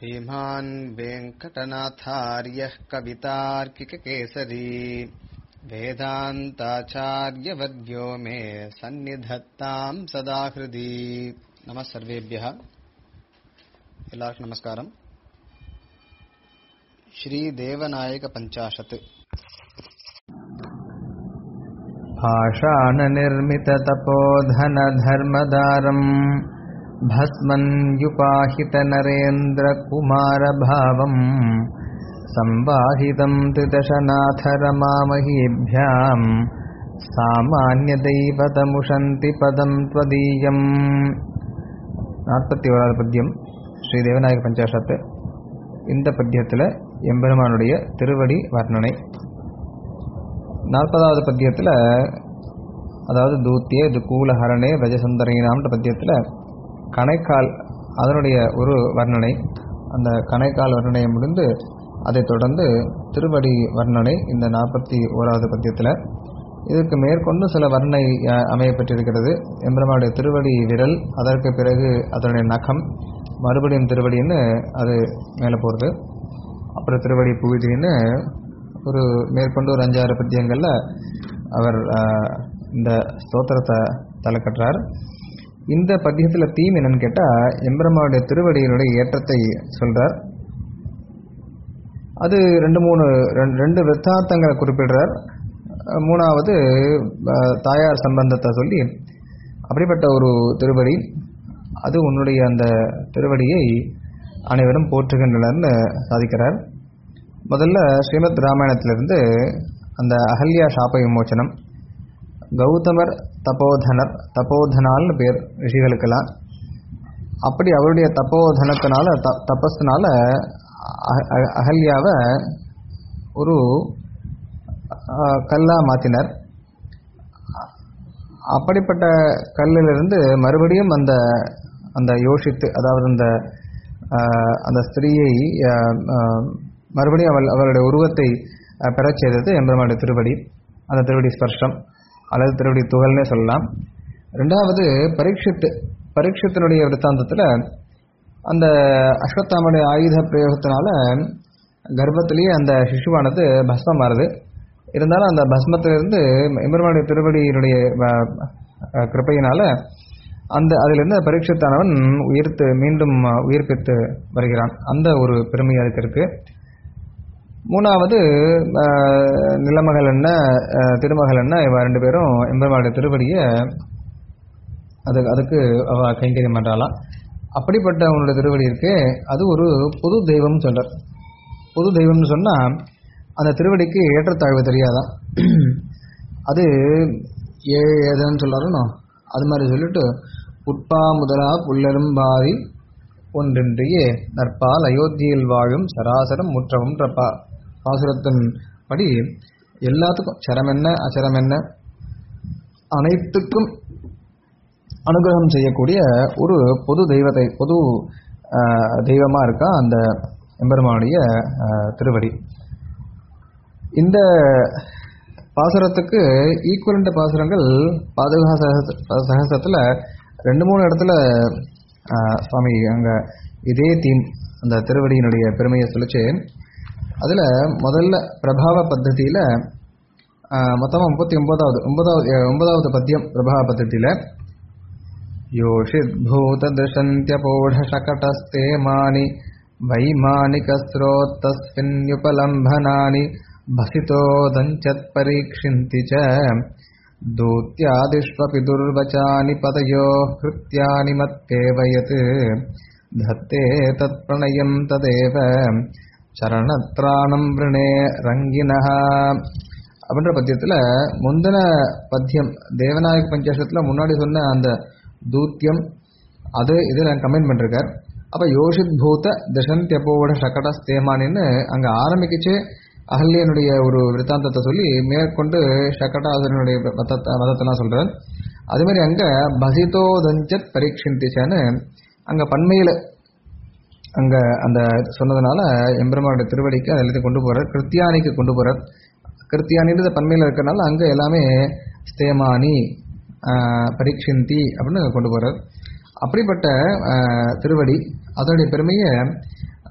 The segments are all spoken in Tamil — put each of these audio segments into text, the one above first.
श्रीमान् वेङ्कटनाथार्यः कवितार्किककेसरी वेदान्ताचार्यवर्यो मे सन्निधत्ताम् सदा हृदि नमः सर्वेभ्यः எல்லாருக்கும் நமஸ்காரம் ஸ்ரீ தேவநாயக பஞ்சாஷத் भाषाणनिर्मिततपोधनधर्मदारम् भस्मन्युपाहितनरेन्द्रकुमारभावम् सम्वाहितम् त्रिदशनाथरमामहीभ्याम् सामान्यदैवतमुषन्ति पदम् त्वदीयम् நாற்பத்தி ஓராவது பத்தியம் ஸ்ரீ தேவநாயக பஞ்சாஷத்து இந்த பத்தியத்தில் எம்பெருமானுடைய திருவடி வர்ணனை நாற்பதாவது பத்தியத்தில் அதாவது தூத்திய துக்கூலஹரணே ரஜசுந்தரினாம்ன்ற பத்தியத்தில் கணைக்கால் அதனுடைய ஒரு வர்ணனை அந்த கணைக்கால் வர்ணனையை முடிந்து அதைத் தொடர்ந்து திருவடி வர்ணனை இந்த நாற்பத்தி ஓராவது பத்தியத்தில் இதற்கு மேற்கொண்டு சில வர்ணனை அஹ், அமையப்பட்டிருக்கிறது எம்பெருமானுடைய திருவடி விரல் அதற்கு பிறகு அதனுடைய நகம் மறுபடியும் திருவடின்னு அது மேலே போகிறது அப்புறம் திருவடி புவிதின்னு ஒரு மேற்கொண்டு ஒரு அஞ்சாறு பத்தியங்களில் அவர் ஆஹ், இந்த ஸ்தோத்திரத்தை தலை கட்டுறார் இந்த பத்தியத்தில் தீம் என்னன்னு கேட்டால் எம்பெருமானுடைய திருவடியினுடைய ஏற்றத்தை சொல்றார் அது ரெண்டு மூணு ரெண்டு- ரெண்டு வித்தார்த்தங்களை குறிப்பிடுறார் அஹ், மூணாவது ஆஹ், தாயார் சம்பந்தத்தை சொல்லி அப்படிப்பட்ட ஒரு திருவடி அது உன்னுடைய அந்த திருவடியை அனைவரும் போற்றுகின்றனர்னு சாதிக்கிறார் முதல்ல ஸ்ரீமத் ராமாயணத்திலிருந்து அந்த அகல்யா சாப விமோச்சனம் கௌதமர் தபோதனர் தபோதனால்னு பேர் ரிஷிகளுக்கெல்லாம் அப்படி அவருடைய தபோதனத்தினால த தபஸ்னால அ- அ- அகல்யாவை ஒரு அஹ், கல்லா மாத்தினர் அப்படிப்பட்ட கல்லிலிருந்து மறுபடியும் அந்த அந்த யோசித்து அதாவது அந்த ஆஹ், அந்த ஸ்திரீயை ஆஹ், ஆஹ், மறுபடியும் அவள் அவளுடைய உருவத்தை ஆஹ், பெறச் செய்தது எம்பெருமானுடைய திருவடி அந்த திருவடி ஸ்பர்ஷம் அல்லது திருவடி துகள்னே சொல்லலாம் ரெண்டாவது பரீட்சித்து பரீட்சித்தினுடைய விருத்தாந்தத்தில் அந்த அஸ்வத்தாமனுடைய ஆயுத பிரயோகத்தினால கர்ப்பத்திலேயே அந்த சிசுவானது பஸ்மம் மாறுது இருந்தாலும் அந்த பஸ்மத்திலிருந்து எம்பெருமானுடைய திருவடியினுடைய வ- அஹ் கிருபையினால அந்த அதிலிருந்து பரீட்சித்தானவன் உயிர்த்து மீண்டும் அஹ், உயிர்ப்பித்து வருகிறான் அந்த ஒரு பெருமை அதுக்கு இருக்கு மூணாவது அஹ், நிலமகள் என்ன அஹ், திருமகள் என்ன இவ ரெண்டு பேரும் எம்பெருமானுடைய திருவடியை அது அதுக்கு அவ கைங்கரியம் பண்றாளாம் அப்படிப்பட்ட அவனுடைய திருவடி இருக்கு அது ஒரு பொது தெய்வம் சொல்றார் பொது தெய்வம்னு சொன்னா அந்த திருவடிக்கு ஏற்றத்தாழ்வு தெரியாதான் அது ஏ ஏதுன்னு சொல்றாருனோ அது மாதிரி சொல்லிட்டு புட்பா முதலா புல்லெரும்பாதி ஒன்றின்றியே நற்பால் அயோத்தியில் வாழும் சராசரம் முற்றவும் பா பாசுரத்தின் படி எல்லாத்துக்கும் சரம் என்ன அச்சரம் என்ன அனைத்துக்கும் அனுகிரகம் செய்யக்கூடிய ஒரு பொது தெய்வத்தை பொது ஆஹ், தெய்வமா இருக்கா அந்த எம்பெருமானுடைய ஆஹ், திருவடி இந்த பாசுரத்துக்கு ஈக்குவலண்ட் பாசுரங்கள் பாதுகா சகச சகசத்தில் ரெண்டு மூணு இடத்துல ஆஹ், சுவாமி அங்க இதே தீம் அந்த திருவடியினுடைய பெருமையை சொல்லிச்சு அதுல முதல்ல பிரபாவ பத்ததியில ஆஹ், மொத்தமா முப்பத்தி ஒன்பதாவது ஒன்பதாவது அஹ், ஒன்பதாவது பத்தியம் பிரபாவ பத்ததியில योषिद्भूतदृशन्त्यपौढशकटस्ते मानि वैमानिकस्रोतस्मिन्युपलम्भनानि भसितोदञ्चत्परीक्षिन्ति च दूत्यादिष्वपि दुर्वचानि पदयोः कृत्यानि मत्येव यत् धत्ते तत्प्रणयम् तदेव சரணத்ராணம் விரணே ரங்கினஹ அப்படின்ற பத்தியத்தில் முந்தின பத்தியம் தேவநாயக பஞ்சாசத்தில் முன்னாடி சொன்ன அந்த தூத்தியம் அது இதில் கமெண்ட் பண்ணிருக்கார் அப்போ யோஷித் பூத தசந்தியப்போட சகட ஸ்தேமானின்னு அங்கே ஆரம்பிக்கிச்சு அகல்யனுடைய ஒரு விருத்தாந்தத்தை சொல்லி மேற்கொண்டு சகடாசுரனுடைய மதத்தை மதத்தெல்லாம் சொல்கிறார் அதே மாதிரி அங்கே பசிதோதஞ்சத் பரீட்சிந்திச்சான்னு அங்கே பண்மையில் அங்கே அந்த சொன்னதுனால எம்பெருமானுடைய திருவடிக்கு அது எல்லாத்தையும் கொண்டு போகிறார் கிருத்தியானிக்கு கொண்டு போகிறார் கிருத்தியானின்றது பன்மையில் இருக்கிறனால அங்கே எல்லாமே ஸ்தேமானி ஆஹ், பரீட்சிந்தி அப்படின்னு கொண்டு போகிறார் அப்படிப்பட்ட ஆஹ், திருவடி அதனுடைய பெருமையை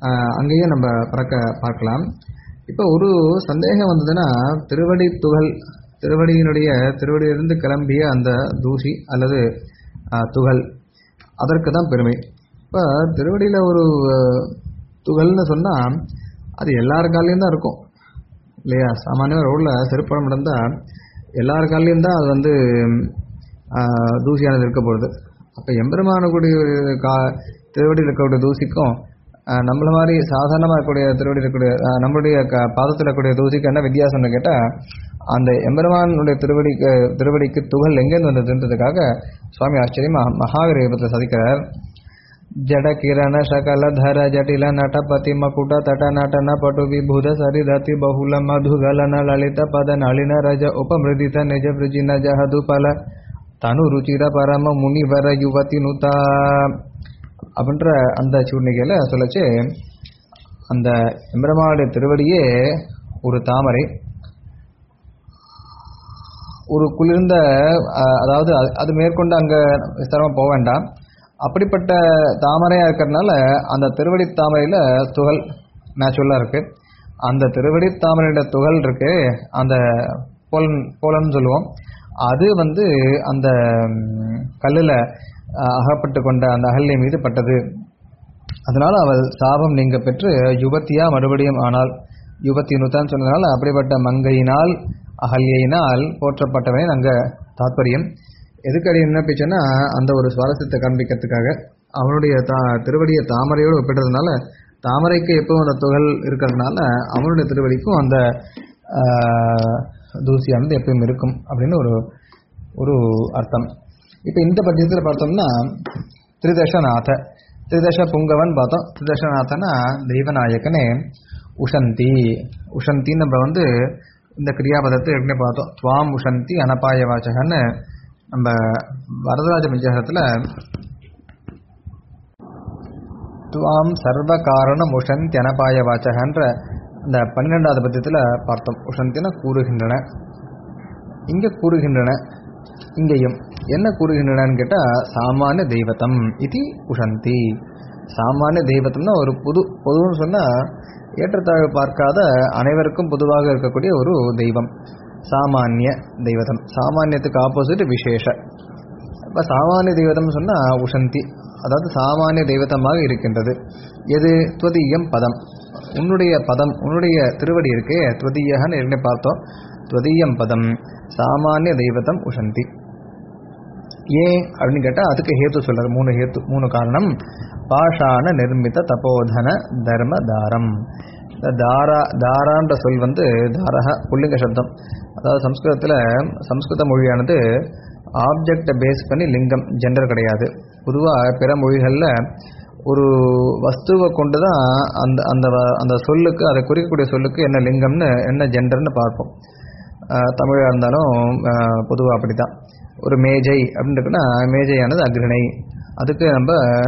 ஆஹ் அங்கேயும் நம்ம பறக்க பார்க்கலாம் இப்போ ஒரு சந்தேகம் வந்ததுன்னா திருவடி துகள் திருவடியினுடைய திருவடியிலிருந்து கிளம்பிய அந்த தூசி அல்லது ஆஹ், துகள் அதற்கு தான் பெருமை இப்போ திருவடியில் ஒரு ஆஹ், துகள்னு சொன்னால் அது எல்லார் காலையும் தான் இருக்கும் இல்லையா சாமானியமாக ரோட்டில் செருப்படம் நடந்தால் எல்லார் காலையும் தான் அது வந்து ஆஹ், தூசியானது இருக்க போகுது அப்போ எம்பெருமானக்கூடிய கா திருவடியில் இருக்கக்கூடிய தூசிக்கும் ஆஹ், நம்மள மாதிரி சாதாரணமாக இருக்கக்கூடிய திருவடி இருக்கக்கூடிய ஆஹ், நம்மளுடைய க பாதத்தில் இருக்கக்கூடிய தூசிக்கு என்ன வித்தியாசம்னு கேட்டால் அந்த எம்பெருமானுடைய திருவடிக்கு திருவடிக்கு துகள் எங்கேருந்து வந்ததுன்றதுக்காக சுவாமி ஆச்சரியமா மகாவீர விபத்தில் சாதிக்கிறார் ಜಡ ಕಿರಣ ಶಕಲ ಧರ ಜಟಿಲ ನಟ ಪತಿ ಮಕುಟ ತಟ ನಟನ ಪಟು ವಿಭುಧ ಸರಿದತಿ ಬಹುಲ ಮಧುಗಲನ ಲಲಿತ ಪದ ನಳಿನ ರಜ ಉಪಮೃದಿತ ನಿಜ ವೃಜಿನ ಜಹದು ಫಲ தனு ருச்சிர பரம முனிவர யுவதி நுதா அப்படின்ற அந்த சூழ்நிலையில சொல்லச்சு அந்த எம்பெருமானுடைய திருவடியே ஒரு தாமரை ஒரு குளிர்ந்த அஹ், அதாவது அது- அது மேற்கொண்டு அங்கே விஸ்தாரமாக போக வேண்டாம் அப்படிப்பட்ட தாமரையாக இருக்கிறதுனால அந்த திருவடி தாமரையில் துகள் நேச்சுரலாக இருக்குது அந்த திருவடி தாமரையோட துகள் இருக்கு அந்த போலன் போலன்னு சொல்லுவோம் அது வந்து அந்த கல்லில் அகப்பட்டு கொண்ட அந்த அகல்லை மீது பட்டது அதனால அவள் சாபம் நீங்க பெற்று யுவத்தியா மறுபடியும் ஆனால் யுவத்தி நுத்தான்னு சொன்னதுனால அப்படிப்பட்ட மங்கையினால் அகல்யினால் போற்றப்பட்டவனே அங்க தாத்பரியம் எதுக்கடி என்ன பேச்சுன்னா அந்த ஒரு சுவாரஸ்யத்தை காண்பிக்கிறதுக்காக அவனுடைய தா திருவடியை தாமரையோடு ஒப்பிட்டதுனால தாமரைக்கு எப்பவும் அந்த துகள் இருக்கிறதுனால அவனுடைய திருவடிக்கும் அந்த ஆஹ், தூசியானது எப்பவும் இருக்கும் அப்படின்னு ஒரு ஒரு அர்த்தம் இப்போ இந்த பட்சத்தில் பார்த்தோம்னா திரிதசநாத திரிதச புங்கவன் பார்த்தோம் திரிதசநாதனா தெய்வநாயகனே உஷந்தி உஷந்தின்னு நம்ம வந்து இந்த கிரியாபதத்தை ஏற்கனவே பார்த்தோம் துவாம் உஷந்தி அனபாய வாச்சகன்னு நம்ம வரதராஜ பஞ்சாகத்தில் துவாம் சர்வ காரணம் உஷந்தி அனபாய வாச்சகன்ற இந்த பன்னிரெண்டாவது பத்தியத்தில் பார்த்தோம் உஷந்தின கூறுகின்றன இங்கே கூறுகின்றன இங்கேயும் என்ன கூறுகின்றனன்னு கேட்டால் சாமானிய தெய்வத்தம் இது உஷந்தி சாமானிய தெய்வத்தம்னா ஒரு புது பொதுன்னு சொன்னால் ஏற்றத்தாழ்வு பார்க்காத அனைவருக்கும் பொதுவாக இருக்கக்கூடிய ஒரு தெய்வம் சாமானிய தெய்வதம் சாமானியத்துக்கு ஆப்போசிட் விசேஷ இப்போ சாமானிய தெய்வதம் சொன்னால் உஷந்தி அதாவது சாமானிய தெய்வத்தமாக இருக்கின்றது எது துவதீயம் பதம் உன்னுடைய பதம் உன்னுடைய திருவடி இருக்கே துவதீயகன்னு ஏற்கனவே பார்த்தோம் துவதீயம் பதம் சாமானிய தெய்வதம் உஷந்தி ஏன் அப்படின்னு கேட்டால் அதுக்கு ஹேத்து சொல்றாரு மூணு ஹேத்து மூணு காரணம் பாஷாண நிர்மித தபோதன தர்ம தாரம் இந்த தாரா தாரான்ற சொல் வந்து தாரக புல்லிங்க சப்தம் அதாவது சம்ஸ்கிருதத்தில் சம்ஸ்கிருத மொழியானது ஆப்ஜெக்டை பேஸ் பண்ணி லிங்கம் ஜெண்டர் கிடையாது பொதுவாக பிற மொழிகளில் ஒரு வஸ்துவை கொண்டு தான் அந்த அந்த வ- அந்த சொல்லுக்கு அதை குறிக்கக்கூடிய சொல்லுக்கு என்ன லிங்கம்னு என்ன ஜெண்டர்னு பார்ப்போம் தமிழாக இருந்தாலும் பொதுவாக அப்படி தான் ஒரு மேஜை அப்படின்னு இருக்குன்னா மேஜையானது அக்ரிணை அதுக்கு நம்ம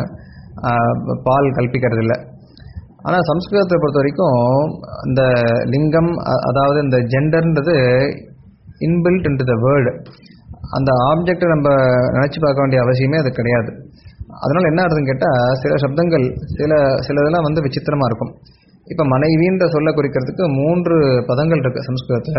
ஆஹ், பால் கல்பிக்கிறது இல்லை ஆனால் சம்ஸ்கிருதத்தை பொறுத்த வரைக்கும் இந்த லிங்கம் அ- அதாவது இந்த ஜெண்டர்ன்றது இன்பில்ட் இன்டு த வேர்டு அந்த ஆப்ஜெக்டை நம்ம நினச்சி பார்க்க வேண்டிய அவசியமே அது கிடையாது அதனால் என்ன ஆகுதுன்னு கேட்டால் சில சப்தங்கள் சில சில இதெல்லாம் வந்து விசித்திரமாக இருக்கும் இப்போ மனைவின்ற சொல்ல குறிக்கிறதுக்கு மூன்று பதங்கள் இருக்குது சம்ஸ்கிருதத்தில்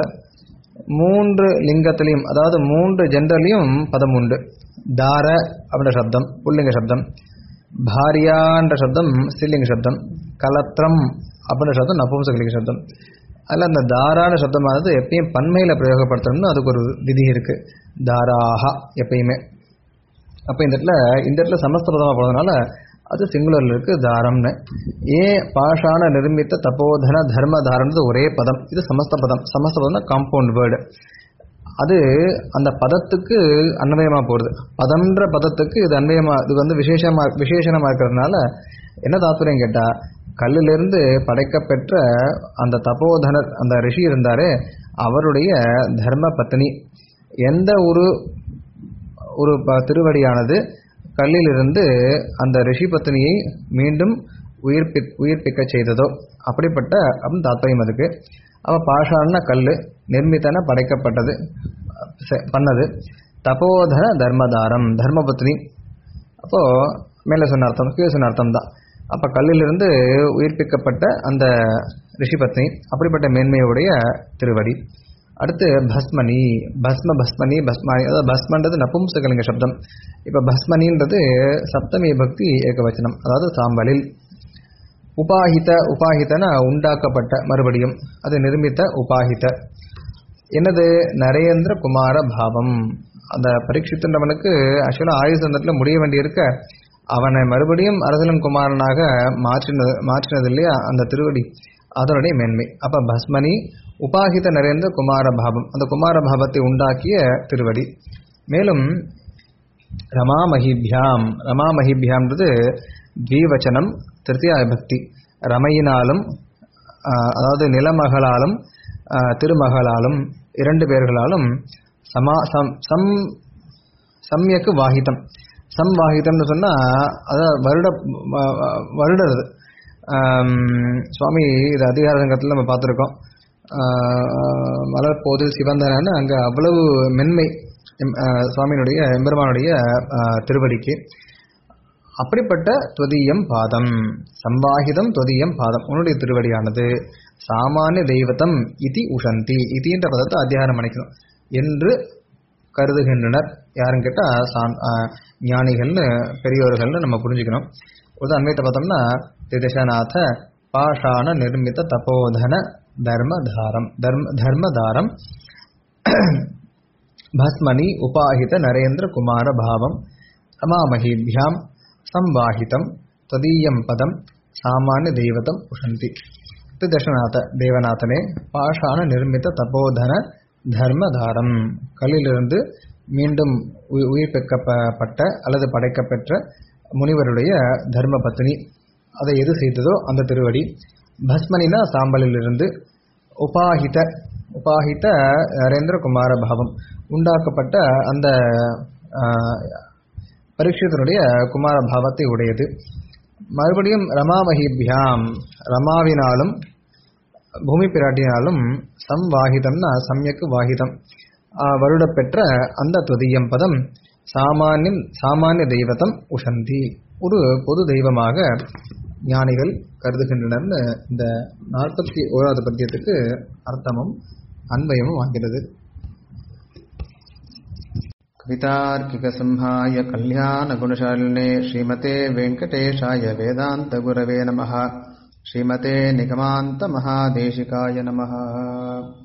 மூன்று லிங்கத்திலையும் அதாவது மூன்று ஜெண்டர்லையும் பதம் உண்டு தார அப்படின்ற சப்தம் புல்லிங்க சப்தம் பாரியான்ற சப்தம் ஸ்ரீலிங்க சப்தம் கலத்திரம் அப்படின்ற சப்தம் நபும்சகலிங்க சப்தம் அதில் அந்த தாரான சப்தமானது எப்பயும் பன்மையில் பிரயோகப்படுத்தணும்னு அதுக்கு ஒரு விதி இருக்குது தாராஹா எப்பயுமே அப்போ இந்த இடத்துல இந்த இடத்துல சமஸ்த பதமாக போனதுனால அது சிங்குலரில் இருக்குது தாரம்னு ஏன் பாஷான நிர்மித்த தபோதன தர்ம தாரம்ன்றது ஒரே பதம் இது சமஸ்த பதம் சமஸ்த பதம்னா காம்பவுண்ட் வேர்டு அது அந்த பதத்துக்கு அன்வயமாக போகிறது பதம்ன்ற பதத்துக்கு இது அன்வயமாக இது வந்து விசேஷமாக விசேஷணமாக இருக்கிறதுனால என்ன தாத்பரியம் கேட்டால் கல்லிலிருந்து படைக்கப்பெற்ற அந்த தபோதனர் அந்த ரிஷி இருந்தாரே அவருடைய தர்ம பத்னி எந்த ஒரு ஒரு ப- திருவடியானது கல்லிலிருந்து அந்த ரிஷி பத்னியை மீண்டும் உயிர்ப்பி உயிர்ப்பிக்க செய்ததோ அப்படிப்பட்ட அப்படின்னு தாத்பரியம் அதுக்கு அவ பாஷான கல் நிர்மித்தன படைக்கப்பட்டது செ- பண்ணது தபோதன தர்மதாரம் தர்மபத்னி அப்போ மேலே சொன்ன அர்த்தம் கீழே சொன்ன அர்த்தம் தான் அப்ப கல்லிலிருந்து உயிர்ப்பிக்கப்பட்ட அந்த ரிஷிபத்னி அப்படிப்பட்ட மேன்மையுடைய திருவடி அடுத்து பஸ்மணி பஸ்ம பஸ்மணி பஸ்மானி அதாவது பஸ்மன்றது நபும்சகலிங்க சப்தம் இப்ப பஸ்மணின்றது சப்தமி பக்தி ஏகவச்சனம் அதாவது சாம்பலில் உபாஹித உபாஹிதன உண்டாக்கப்பட்ட மறுபடியும் அது நிர்மித்த உபாஹித என்னது நரேந்திர குமார பாவம் அந்த பரீட்சித்துன்றவனுக்கு ஆக்சுவலாக ஆயுஷ் சந்தத்தில் முடிய வேண்டியிருக்க அவனை மறுபடியும் அரசலன் குமாரனாக மாற்றினது மாற்றினது இல்லையா அந்த திருவடி அதனுடைய மேன்மை அப்ப பஸ்மணி உபாகித நரேந்திர குமார பாவம் அந்த குமார பாவத்தை உண்டாக்கிய திருவடி மேலும் ரமாமஹிபியாம் ரமாமஹிபியாம்ன்றது தீவச்சனம் திருத்தியா பக்தி ரமையினாலும் ஆஹ், அதாவது நிலமகளாலும் ஆஹ், திருமகளாலும் இரண்டு பேர்களாலும் சமா சம் சம் சம்யக்கு வாகிதம் சம்வாகிதம்னு சொன்னா அதாவது வருட வ- வ- வருடறது ஆம், சுவாமி இது அதிகார சங்கத்தில் நம்ம பார்த்துருக்கோம் மலர் போது சிவந்தனன்னு அங்கே அவ்வளவு மென்மை எம்- ஆ, சுவாமியினுடைய எம்பெருமானுடைய ஆ, திருவடிக்கு அப்படிப்பட்ட துவதீயம் பாதம் சம்வாகிதம் துவதீயம் பாதம் உன்னுடைய திருவடியானது சாமானிய தெய்வத்தம் இதி உஷந்தி இதின்ற பதத்தை அத்தியாரம் பண்ணிக்கணும் என்று கருதுகின்றனர் யாருன்னு கேட்டா சான் ஆ, ஞானிகள்னு பெரியோர்கள்னு நம்ம புரிஞ்சுக்கணும் ஒரு அன்வைத்த பார்த்தோம்னா திதிஷநாத பாஷாண நிர்மித தபோதன தர்மதாரம் தர்ம தர்மதாரம் பஸ்மணி உபாஹித நரேந்திர குமார பாவம் சமாமஹிபியாம் சம்வாஹிதம் ததீயம் பதம் சாமானிய தெய்வதம் உஷந்தி தர்ஷநாத தேவநாதனே பாஷான நிர்மித தபோதன தர்மதாரம் கல்லிலிருந்து மீண்டும் உயி- உயிர்ப்பிக்கப்பட்ட அல்லது படைக்கப்பெற்ற முனிவருடைய தர்ம பத்னி அதை எது செய்ததோ அந்த திருவடி பஸ்மனினா சாம்பலிலிருந்து உபாஹித உபாஹித நரேந்திர குமார பாவம் உண்டாக்கப்பட்ட அந்த ஆஹ், பரீட்சிதனுடைய குமார பாவத்தை உடையது மறுபடியும் ரமாமஹிபியாம் ரமாவினாலும் பூமி பிராட்டினாலும் சம்வாகிதம்னா சம்யக்கு வாகிதம் ஆஹ், வருடப்பெற்ற அந்த துதியம் பதம் சாமானியம் சாமானிய தெய்வத்தம் உஷந்தி ஒரு பொது தெய்வமாக ஞானிகள் கருதுகின்றனர்னு இந்த நாற்பத்தி ஓராவது பத்தியத்துக்கு அர்த்தமும் அன்வயமும் ஆகிறது कवितार्किकसंहाय कल्याणगुणशालिने श्रीमते वेङ्कटेशाय वेदान्तगुरवे नमः श्रीमते निगमान्तमहादेशिकाय नमः